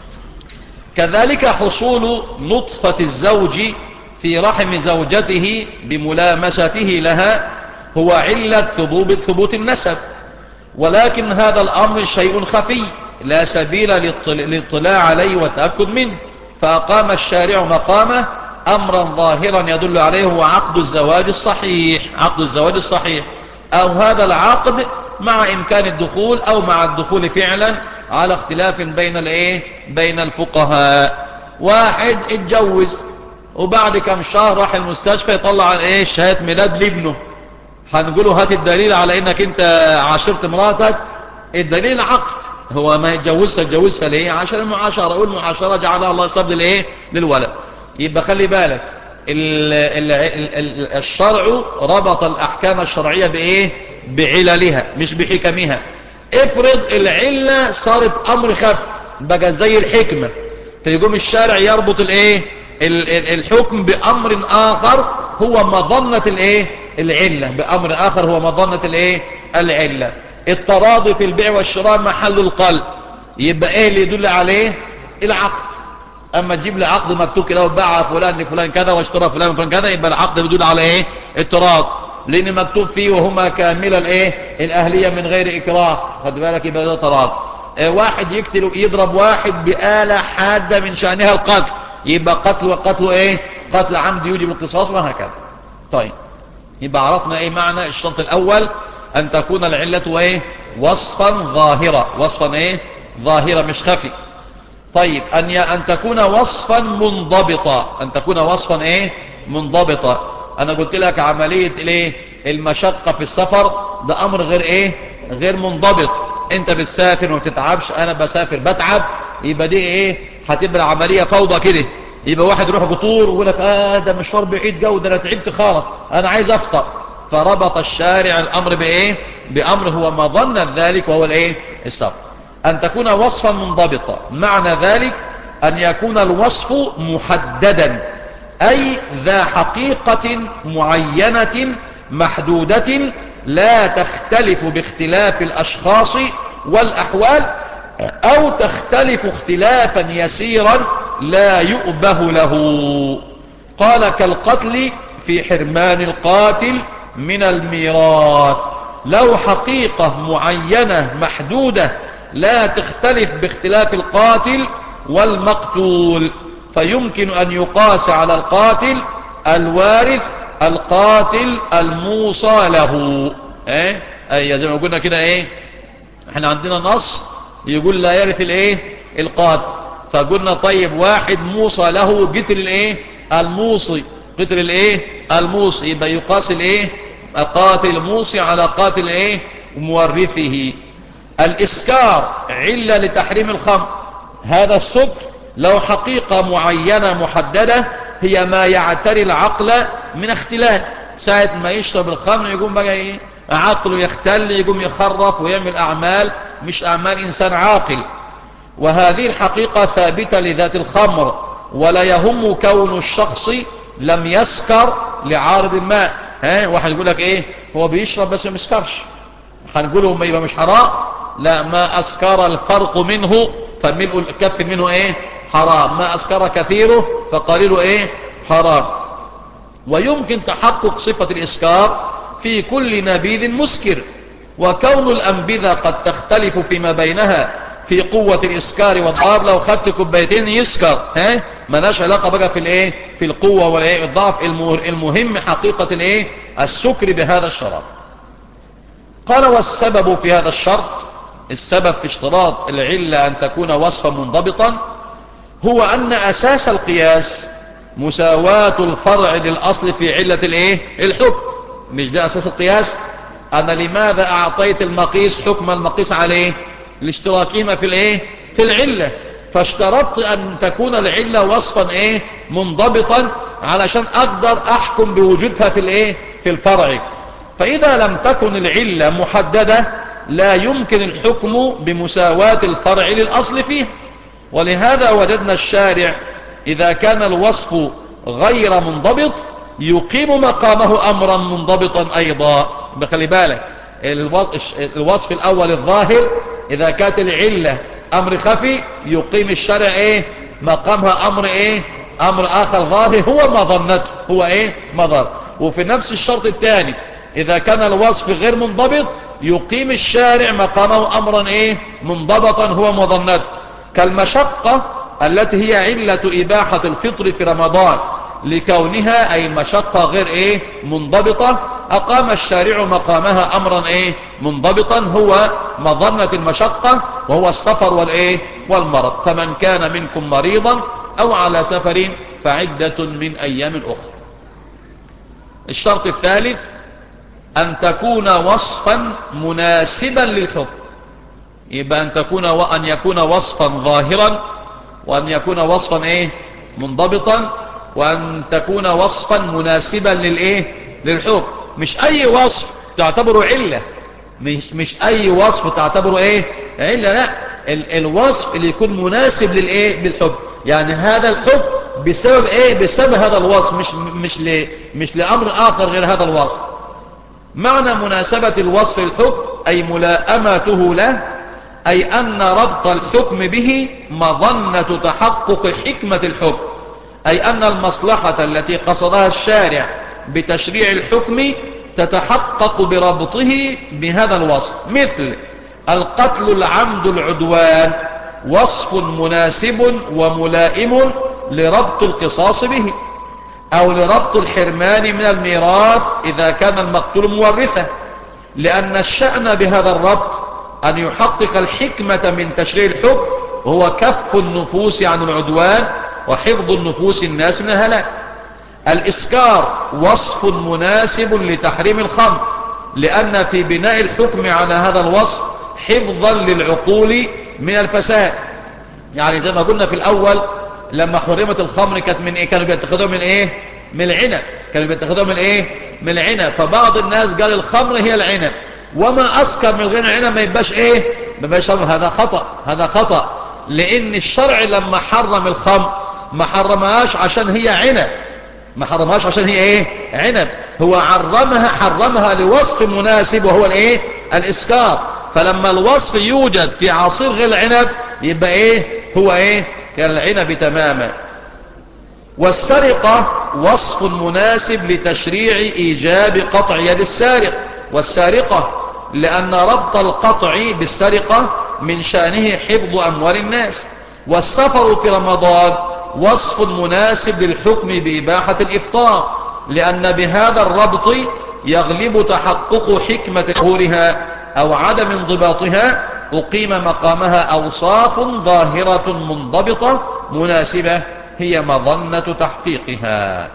كذلك حصول نطفة الزوج في رحم زوجته بملامسته لها هو علة ثبوت, ثبوت النسب ولكن هذا الأمر شيء خفي لا سبيل للاطلاع عليه والتأكد منه فأقام الشارع مقامه أمرا ظاهرا يدل عليه هو عقد الزواج الصحيح عقد الزواج الصحيح أو هذا العقد مع إمكان الدخول أو مع الدخول فعلا على اختلاف بين الايه بين الفقهاء واحد اتجوز وبعد كم شهر راح المستشفى يطلع ايه شهاده ميلاد لابنه هنقوله هات الدليل على انك انت عاشرت مراتك الدليل عقد هو ما يتجوزها يتجوزها ليه عشان المعاشرة والمعاشرة جعلها الله سبب للايه للولد يبقى خلي بالك ال ال ال الشرع ربط الاحكام الشرعية بايه بعللها مش بحكمها افرض العلة صارت امر خف بقى زي الحكمة فيقوم الشارع يربط الايه الحكم بامر اخر هو مظنة الايه العلة بامر اخر هو مظنة الايه العلة التراضي في البيع والشراء محل القلب يبقى ايه اللي يدل عليه العقد اما تجيب لي عقد مكتوب كده وباع فلان لفلان كذا واشترى فلان فلان كذا يبقى العقد بيدل على ايه التراض لان مكتوب فيه وهما كامل الايه الاهليه من غير اكراه خد بالك يبقى ده تراض اه واحد يقتل يضرب واحد بآلة حادة من شأنها القتل يبقى قتل وقتل ايه قتل عمد يوجب القصاص وهكذا طيب يبقى عرفنا ايه معنى الشرط الاول ان تكون العلة ايه وصفا ظاهرة وصفا ايه ظاهرة مش خفي طيب ان ان تكون وصفا منضبطا ان تكون وصفا ايه منضبطا انا قلت لك عملية الايه المشقة في السفر ده امر غير ايه غير منضبط انت بتسافر وما بتتعبش انا بسافر بتعب يبقى دي ايه هتبقى عملية فوضى كده يبقى واحد يروح قطور ويقول لك اه ده مشوار بعيد جو ده انا تعبت خالص انا عايز افطر فربط الشارع الامر بايه بامر هو ما ظن ذلك وهو الايه السفر ان تكون وصفا منضبطا معنى ذلك ان يكون الوصف محددا اي ذا حقيقة معينة محدودة لا تختلف باختلاف الاشخاص والاحوال او تختلف اختلافا يسيرا لا يؤبه له قال كالقتل في حرمان القاتل من الميراث لو حقيقة معينة محدودة لا تختلف باختلاف القاتل والمقتول فيمكن أن يقاس على القاتل الوارث القاتل الموصى له ايه ايه زي ما قلنا كده ايه احنا عندنا نص يقول لا يرث الايه القاتل فقلنا طيب واحد موصى له قتل الايه الموصي قتل الايه الموصي يبقى يقاس الايه قاتل الموصي على قاتل ايه مورثه الاسكار علة لتحريم الخمر هذا السكر لو حقيقة معينة محددة هي ما يعتري العقل من اختلال ساعة ما يشرب الخمر يقوم بقى ايه عقله يختل يقوم يخرف ويعمل اعمال مش اعمال انسان عاقل وهذه الحقيقة ثابتة لذات الخمر ولا يهم كون الشخص لم يسكر لعارض الماء ها واحد يقول لك ايه هو بيشرب بس ما يسكرش هنقوله ما يبقى مش حرام لا ما اسكر الفرق منه فملء الكف منه ايه حرام ما اسكر كثيره فقليله ايه حرام ويمكن تحقق صفة الاسكار في كل نبيذ مسكر وكون الانبذة قد تختلف فيما بينها في قوة الإسكار والضعف لو خدت كوبايتين يسكر ها ملاش علاقة بقى في الايه في القوة والايه الضعف المهم حقيقة الايه السكر بهذا الشراب قال والسبب في هذا الشرط السبب في اشتراط العلة أن تكون وصفا منضبطا هو أن أساس القياس مساواة الفرع للأصل في علة الايه الحكم مش ده أساس القياس أنا لماذا أعطيت المقيس حكم المقيس عليه لاشتراكهما في الايه في العلة فاشترطت ان تكون العلة وصفا ايه منضبطا علشان اقدر احكم بوجودها في الايه في الفرع فاذا لم تكن العلة محددة لا يمكن الحكم بمساواة الفرع للاصل فيه ولهذا وجدنا الشارع إذا كان الوصف غير منضبط يقيم مقامه أمرا منضبطا أيضا بخلي بالك الوصف الأول الظاهر إذا كانت العلة أمر خفي يقيم الشرع إيه مقامها أمر إيه أمر آخر ظاهر هو ما ظنته هو إيه مضر وفي نفس الشرط الثاني إذا كان الوصف غير منضبط يقيم الشارع مقامه أمرا إيه منضبطا هو مظنته كالمشقة التي هي علة إباحة الفطر في رمضان لكونها أي مشقة غير إيه منضبطة أقام الشارع مقامها أمرا إيه منضبطا هو مظنة المشقة وهو السفر والإيه والمرض فمن كان منكم مريضا أو على سفر فعدة من أيام أخرى الشرط الثالث أن تكون وصفا مناسبا للحكم يبقى أن تكون وأن يكون وصفا ظاهرا وأن يكون وصفا إيه منضبطا وأن تكون وصفا مناسبا للإيه للحكم مش أي وصف تعتبره علة مش, مش أي وصف تعتبره إيه علة لا ال الوصف اللي يكون مناسب للإيه للحكم يعني هذا الحكم بسبب إيه بسبب هذا الوصف مش, مش, ل مش لأمر آخر غير هذا الوصف معنى مناسبة الوصف الحكم أي ملاءمته له أي أن ربط الحكم به مظنة تحقق حكمة الحكم أي أن المصلحة التي قصدها الشارع بتشريع الحكم تتحقق بربطه بهذا الوصف مثل القتل العمد العدوان وصف مناسب وملائم لربط القصاص به أو لربط الحرمان من الميراث إذا كان المقتول مورثا لأن الشأن بهذا الربط أن يحقق الحكمة من تشريع الحكم هو كف النفوس عن العدوان وحفظ النفوس الناس من الهلاك الإسكار وصف مناسب لتحريم الخمر لأن في بناء الحكم على هذا الوصف حفظا للعقول من الفساد يعني زي ما قلنا في الأول لما حرمت الخمر كانت من إيه كانوا بيتخذوها من إيه من العنب كانوا بيتخذوها من إيه من العنب فبعض الناس قال الخمر هي العنب وما أسكر من غير العنب ما يبقاش إيه ما يبقاش هذا خطأ هذا خطأ لأن الشرع لما حرم الخمر ما حرمهاش عشان هي عنب ما حرمهاش عشان هي ايه عنب هو حرمها حرمها لوصف مناسب وهو الايه الاسكار فلما الوصف يوجد في عصير غير العنب يبقى ايه هو ايه كالعنب تماما والسرقة وصف مناسب لتشريع ايجاب قطع يد السارق والسارقة لان ربط القطع بالسرقة من شأنه حفظ اموال الناس والسفر في رمضان وصف مناسب للحكم بإباحة الإفطار لأن بهذا الربط يغلب تحقق حكمة حورها أو عدم انضباطها أقيم مقامها أوصاف ظاهرة منضبطة مناسبة هي مظنة تحقيقها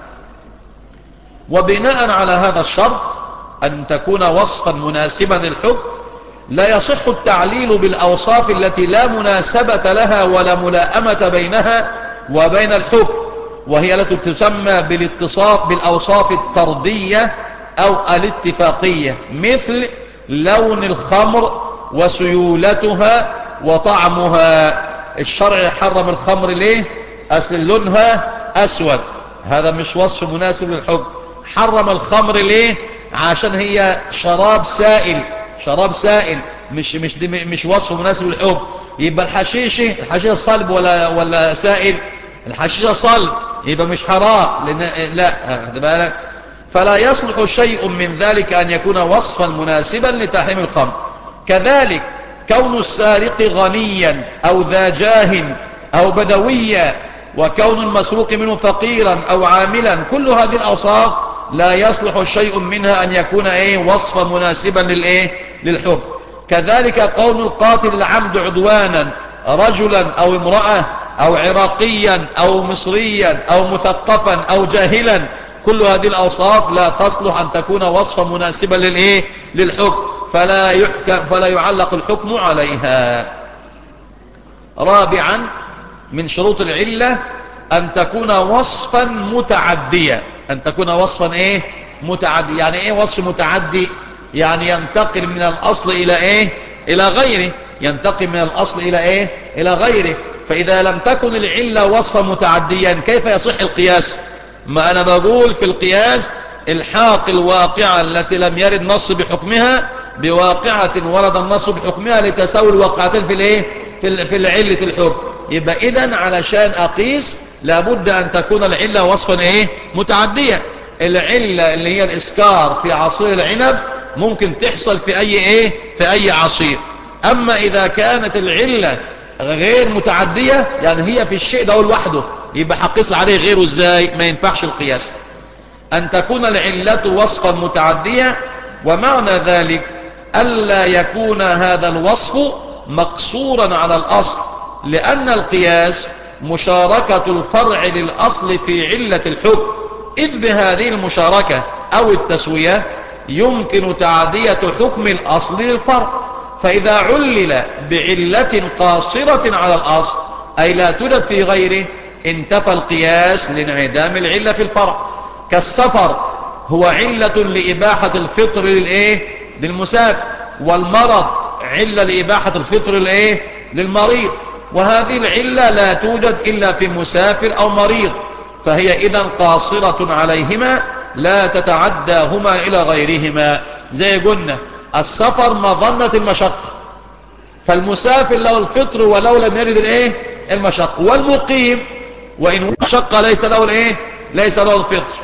وبناء على هذا الشرط أن تكون وصفا مناسبا للحكم لا يصح التعليل بالأوصاف التي لا مناسبة لها ولا ملاءمة بينها وبين الحكم وهي التي تسمى بالاتصاف بالأوصاف الطردية أو الاتفاقية مثل لون الخمر وسيولتها وطعمها الشرع حرم الخمر ليه أصل لونها أسود هذا مش وصف مناسب للحكم حرم الخمر ليه عشان هي شراب سائل شراب سائل مش مش دي مش وصف مناسب للحكم يبقى الحشيشة الحشيشة صلب ولا ولا سائل الحشيشة صلب يبقى مش حرام لأن لا خد بالك فلا يصلح شيء من ذلك أن يكون وصفا مناسبا لتحريم الخمر كذلك كون السارق غنيا أو ذا جاه أو بدويا وكون المسروق منه فقيرا أو عاملا كل هذه الأوصاف لا يصلح شيء منها أن يكون إيه وصفا مناسبا للإيه للحكم كذلك قول القاتل العمد عدوانا رجلا أو امرأة أو عراقيا أو مصريا أو مثقفا أو جاهلا كل هذه الأوصاف لا تصلح أن تكون وصفا مناسبا للإيه للحكم فلا يحكم فلا يعلق الحكم عليها رابعا من شروط العلة أن تكون وصفا متعديا أن تكون وصفا إيه متعدي يعني إيه وصف متعدي يعني ينتقل من الأصل إلى إيه إلى غيره ينتقل من الأصل إلى إيه إلى غيره فإذا لم تكن العلة وصفا متعديا كيف يصح القياس ما أنا بقول في القياس الحاق الواقعة التي لم يرد نص بحكمها بواقعة ورد النص بحكمها لتساوي الواقعتين في الايه في في العلة الحكم يبقى اذا علشان اقيس لابد ان تكون العلة وصفا ايه متعدية العلة اللي هي الاسكار في عصير العنب ممكن تحصل في اي ايه في اي عصير اما اذا كانت العلة غير متعدية يعني هي في الشيء ده لوحده يبقى حقيس عليه غيره ازاي ما ينفعش القياس أن تكون العلة وصفا متعدية ومعنى ذلك ألا يكون هذا الوصف مقصورا على الأصل لأن القياس مشاركة الفرع للأصل في علة الحكم إذ بهذه المشاركة أو التسوية يمكن تعدية حكم الأصل للفرع فإذا علل بعلة قاصرة على الأصل أي لا توجد في غيره انتفى القياس لانعدام العلة في الفرع كالسفر هو علة لإباحة الفطر للإيه للمسافر والمرض علة لإباحة الفطر للإيه للمريض وهذه العلة لا توجد إلا في مسافر أو مريض فهي إذا قاصرة عليهما لا تتعداهما إلى غيرهما زي قلنا السفر مظنة المشقة فالمسافر له الفطر ولو لم يرد الايه المشقة والمقيم وإن مشقة ليس له الايه ليس له الفطر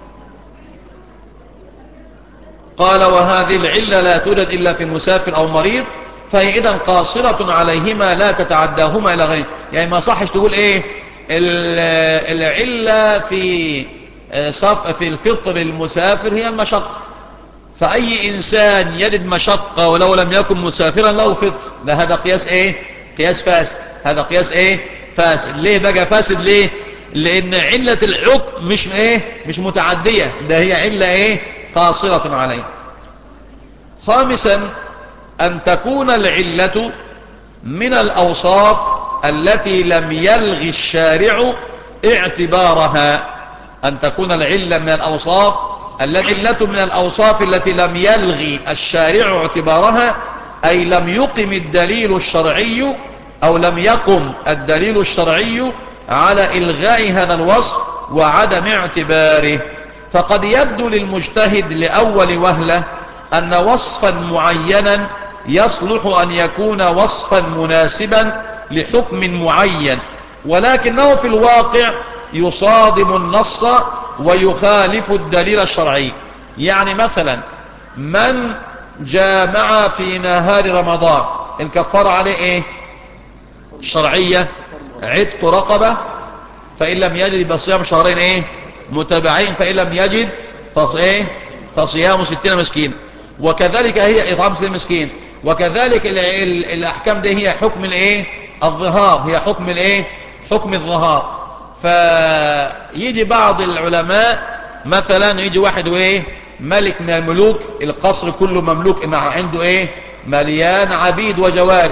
قال وهذه العلة لا توجد إلا في مسافر أو مريض فهي إذا قاصرة عليهما لا تتعداهما إلى غيره يعني ما صحش تقول إيه العلة في صف في الفطر المسافر هي المشقة فأي إنسان يجد مشقة ولو لم يكن مسافرا له فطر لا هذا قياس إيه قياس فاسد هذا قياس إيه فاسد ليه بقى فاسد ليه لأن علة الحكم مش إيه مش متعدية ده هي علة إيه قاصرة عليه خامسا أن تكون العلة من الأوصاف التي لم يلغي الشارع اعتبارها أن تكون العلة من الأوصاف العلة من الأوصاف التي لم يلغي الشارع اعتبارها أي لم يقم الدليل الشرعي أو لم يقم الدليل الشرعي على إلغاء هذا الوصف وعدم اعتباره فقد يبدو للمجتهد لأول وهلة أن وصفا معينا يصلح أن يكون وصفا مناسبا لحكم معين ولكنه في الواقع يصادم النص ويخالف الدليل الشرعي يعني مثلا من جامع في نهار رمضان الكفار عليه ايه الشرعية عتق رقبة فإن لم يجد بصيام شهرين ايه متابعين فإن لم يجد فايه فصيام ستين مسكين وكذلك هي إطعام ستين مسكين وكذلك ال ال الأحكام دي هي حكم الايه الظهار هي حكم الايه حكم الظهار فيجي بعض العلماء مثلا يجي واحد وايه ملك من الملوك القصر كله مملوك مع عنده ايه مليان عبيد وجواري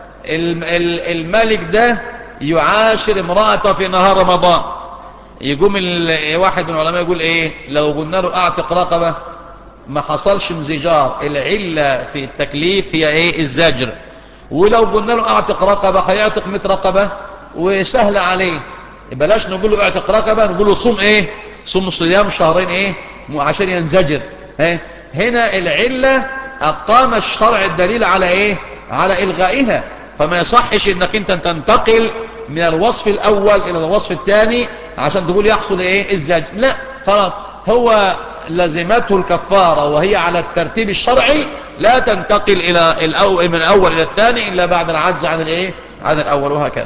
الملك ده يعاشر امرأته في نهار رمضان يقوم واحد من العلماء يقول ايه لو قلنا له اعتق رقبة ما حصلش انزجار العلة في التكليف هي ايه الزجر ولو قلنا له اعتق رقبة هيعتق 100 رقبة وسهل عليه بلاش نقول له اعتق رقبة نقول له صوم ايه صوم صيام شهرين ايه عشان ينزجر ايه هنا العلة اقام الشرع الدليل على ايه على الغائها فما يصحش انك انت تنتقل من الوصف الاول الى الوصف الثاني عشان تقول يحصل ايه الزجر لا خلاص هو لزمته الكفارة وهي على الترتيب الشرعي لا تنتقل الى الاول من الاول الى الثاني الا بعد العجز عن الايه عن الاول وهكذا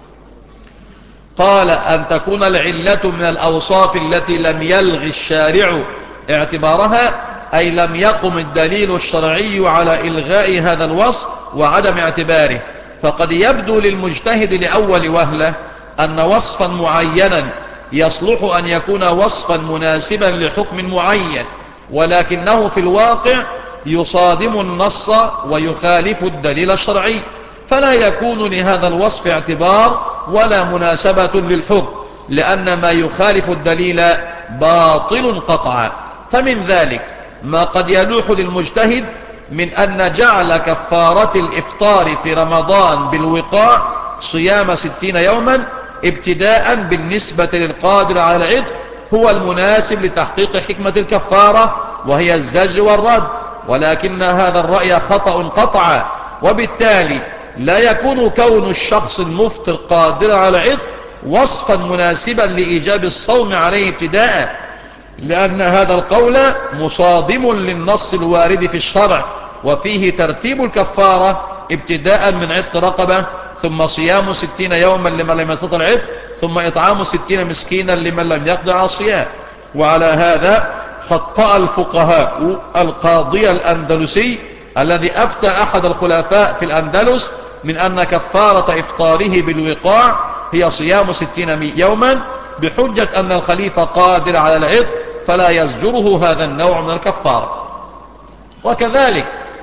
قال أن تكون العلة من الأوصاف التي لم يلغي الشارع اعتبارها أي لم يقم الدليل الشرعي على إلغاء هذا الوصف وعدم اعتباره فقد يبدو للمجتهد لأول وهلة أن وصفا معينا يصلح أن يكون وصفا مناسبا لحكم معين ولكنه في الواقع يصادم النص ويخالف الدليل الشرعي فلا يكون لهذا الوصف اعتبار ولا مناسبة للحكم لأن ما يخالف الدليل باطل قطعا فمن ذلك ما قد يلوح للمجتهد من أن جعل كفارة الإفطار في رمضان بالوقاع صيام ستين يوما ابتداء بالنسبة للقادر على العتق هو المناسب لتحقيق حكمة الكفارة وهي الزج والرد ولكن هذا الرأي خطأ قطعا وبالتالي لا يكون كون الشخص المفطر قادر على العتق وصفا مناسبا لإيجاب الصوم عليه ابتداء لأن هذا القول مصادم للنص الوارد في الشرع وفيه ترتيب الكفارة ابتداء من عتق رقبة ثم صيام ستين يوما لمن لم يستطع العتق ثم إطعام ستين مسكينا لمن لم يقدر على الصيام وعلى هذا خطأ الفقهاء القاضي الأندلسي الذي أفتى أحد الخلفاء في الأندلس من أن كفارة إفطاره بالوقاع هي صيام ستين يوما بحجة أن الخليفة قادر على العتق فلا يزجره هذا النوع من الكفارة وكذلك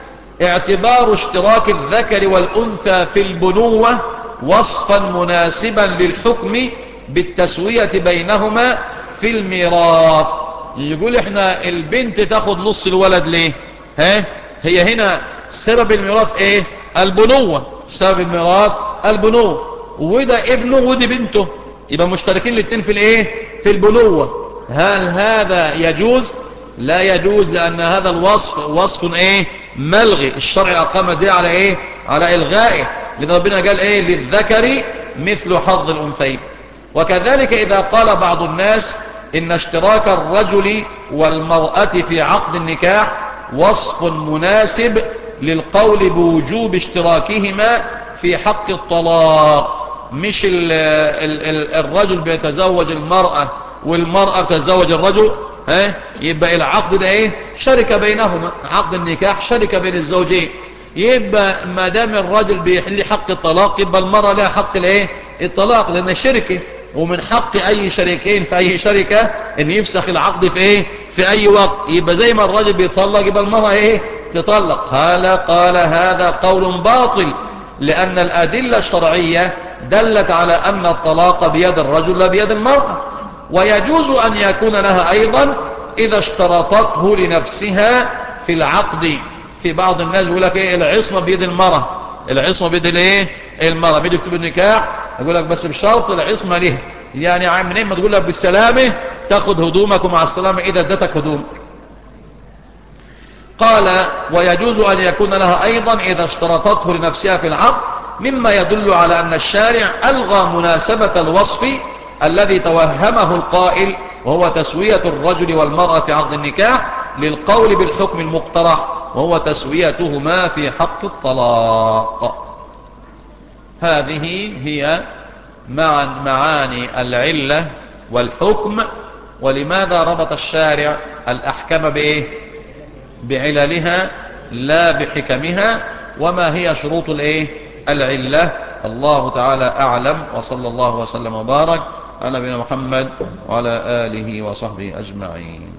اعتبار اشتراك الذكر والأنثى في البنوة وصفا مناسبا للحكم بالتسوية بينهما في الميراث يقول احنا البنت تاخد نص الولد ليه ها هي هنا سبب الميراث ايه البنوة سبب الميراث البنوة وده ابنه ودي بنته يبقى مشتركين الاثنين في الايه في البنوة هل هذا يجوز لا يجوز لان هذا الوصف وصف ايه ملغي الشرع اقام دي على ايه على الغائه لذا ربنا قال ايه للذكر مثل حظ الانثيين وكذلك اذا قال بعض الناس ان اشتراك الرجل والمرأة في عقد النكاح وصف مناسب للقول بوجوب اشتراكهما في حق الطلاق مش ال ال ال الرجل بيتزوج المرأة والمرأة تتزوج الرجل ها يبقى العقد ده ايه شركة بينهما عقد النكاح شركة بين الزوجين يبقى ما دام الرجل بيحل حق الطلاق يبقى المرأة لها حق الايه الطلاق لان شركة ومن حق اي شريكين في اي شركة ان يفسخ العقد في ايه في اي وقت يبقى زي ما الرجل بيطلق يبقى المرأة ايه تطلق هذا قال هذا قول باطل لان الادلة الشرعية دلت على ان الطلاق بيد الرجل لا بيد المرأة ويجوز ان يكون لها ايضا اذا اشترطته لنفسها في العقد في بعض الناس يقول لك ايه العصمة بيد المرأة العصمة بيد الايه المرأة بيد يكتب النكاح يقول لك بس بشرط العصمة ليه يعني منين ما تقول لك بالسلامة تاخد هدومك ومع السلامة اذا ادتك هدومك قال ويجوز ان يكون لها ايضا اذا اشترطته لنفسها في العقد مما يدل على ان الشارع الغى مناسبة الوصف الذي توهمه القائل وهو تسوية الرجل والمرأة في عقد النكاح للقول بالحكم المقترح وهو تسويتهما في حق الطلاق هذه هي معاني العلة والحكم ولماذا ربط الشارع الأحكام بإيه بعللها لا بحكمها وما هي شروط الإيه العلة الله تعالى أعلم وصلى الله وسلم وبارك على نبينا محمد وعلى آله وصحبه أجمعين